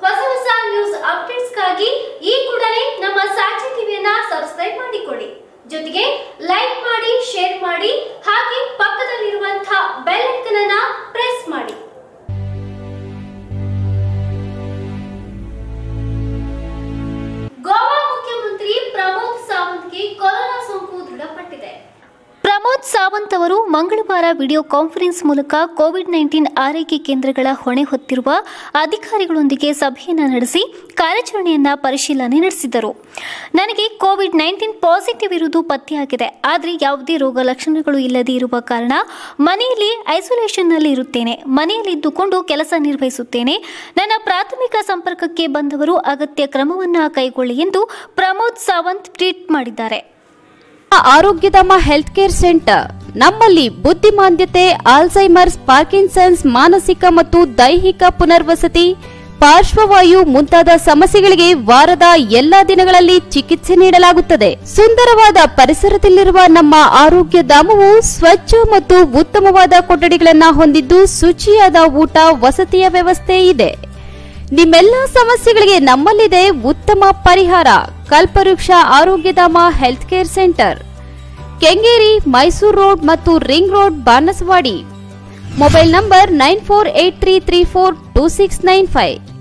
ಹೊಸ ಹೊಸ ನ್ಯೂಸ್ ಅಪ್ಡೇಟ್ಸ್ಗಾಗಿ ಈ ಕೂಡಲೇ ನಮ್ಮ ಸಾಕ್ಷಿ ಟಿವಿಯನ್ನ ಸಬ್ಸ್ಕ್ರೈಬ್ ಮಾಡಿಕೊಳ್ಳಿ ಜೊತೆಗೆ ಲೈಕ್ ಮಾಡಿ ಶೇರ್ ಮಾಡಿ ಹಾಗೆ ಪಕ್ಕದಲ್ಲಿರುವಂತಹ ಬೆಲ್ ಐಕನ್ ಅನ್ನ ಪ್ರೆಸ್ ಮಾಡಿ ಗೋವಾ ಮುಖ್ಯಮಂತ್ರಿ ಪ್ರಮೋದ್ ಸಾವಂತ್ಗೆ ಕೊರೋನಾ ಸೋಂಕು ದೃಢಪಟ್ಟಿದೆ ಪ್ರಮೋದ್ ಸಾವಂತ್ ಅವರು ಮಂಗಳವಾರ ವಿಡಿಯೋ ಕಾನ್ಫರೆನ್ಸ್ ಮೂಲಕ ಕೋವಿಡ್ ನೈನ್ಟೀನ್ ಆರೈಕೆ ಕೇಂದ್ರಗಳ ಹೊಣೆ ಹೊತ್ತಿರುವ ಅಧಿಕಾರಿಗಳೊಂದಿಗೆ ಸಭೆಯನ್ನ ನಡೆಸಿ ಕಾರ್ಯಾಚರಣೆಯನ್ನ ಪರಿಶೀಲನೆ ನಡೆಸಿದರು ನನಗೆ ಕೋವಿಡ್ ನೈನ್ಟೀನ್ ಪಾಸಿಟಿವ್ ಇರುವುದು ಪತ್ತೆಯಾಗಿದೆ ಆದರೆ ಯಾವುದೇ ರೋಗ ಲಕ್ಷಣಗಳು ಇಲ್ಲದೇ ಇರುವ ಕಾರಣ ಮನೆಯಲ್ಲಿ ಐಸೋಲೇಷನ್ನಲ್ಲಿ ಇರುತ್ತೇನೆ ಮನೆಯಲ್ಲಿ ಇದ್ದುಕೊಂಡು ಕೆಲಸ ನಿರ್ವಹಿಸುತ್ತೇನೆ ನನ್ನ ಪ್ರಾಥಮಿಕ ಸಂಪರ್ಕಕ್ಕೆ ಬಂದವರು ಅಗತ್ಯ ಕ್ರಮವನ್ನ ಕೈಗೊಳ್ಳಿ ಎಂದು ಪ್ರಮೋದ್ ಸಾವಂತ್ ಟ್ವೀಟ್ ಮಾಡಿದ್ದಾರೆ ಆರೋಗ್ಯಧಾಮ ಹೆಲ್ತ್ ಕೇರ್ ಸೆಂಟರ್ ನಮ್ಮಲ್ಲಿ ಬುದ್ಧಿಮಾಂದ್ಯತೆ ಆಲ್ಝೈಮರ್ಸ್ ಪಾರ್ಕಿನ್ಸನ್ಸ್ ಮಾನಸಿಕ ಮತ್ತು ದೈಹಿಕ ಪುನರ್ವಸತಿ ಪಾರ್ಶ್ವವಾಯು ಮುಂತಾದ ಸಮಸ್ಯೆಗಳಿಗೆ ವಾರದ ಎಲ್ಲಾ ದಿನಗಳಲ್ಲಿ ಚಿಕಿತ್ಸೆ ನೀಡಲಾಗುತ್ತದೆ ಸುಂದರವಾದ ಪರಿಸರದಲ್ಲಿರುವ ನಮ್ಮ ಆರೋಗ್ಯ ಧಾಮವು ಸ್ವಚ್ಛ ಮತ್ತು ಉತ್ತಮವಾದ ಕೊಠಡಿಗಳನ್ನ ಹೊಂದಿದ್ದು ಶುಚಿಯಾದ ಊಟ ವಸತಿಯ ವ್ಯವಸ್ಥೆ ಇದೆ ನಿಮ್ಮೆಲ್ಲ ಸಮಸ್ಯೆಗಳಿಗೆ ನಮ್ಮಲ್ಲಿದೆ ಉತ್ತಮ ಪರಿಹಾರ Kalpavriksha Arogyadhama health care centre Kengeri Mysuru road ಮತ್ತು ring road Banaswadi mobile number nine four eight three three four two six nine five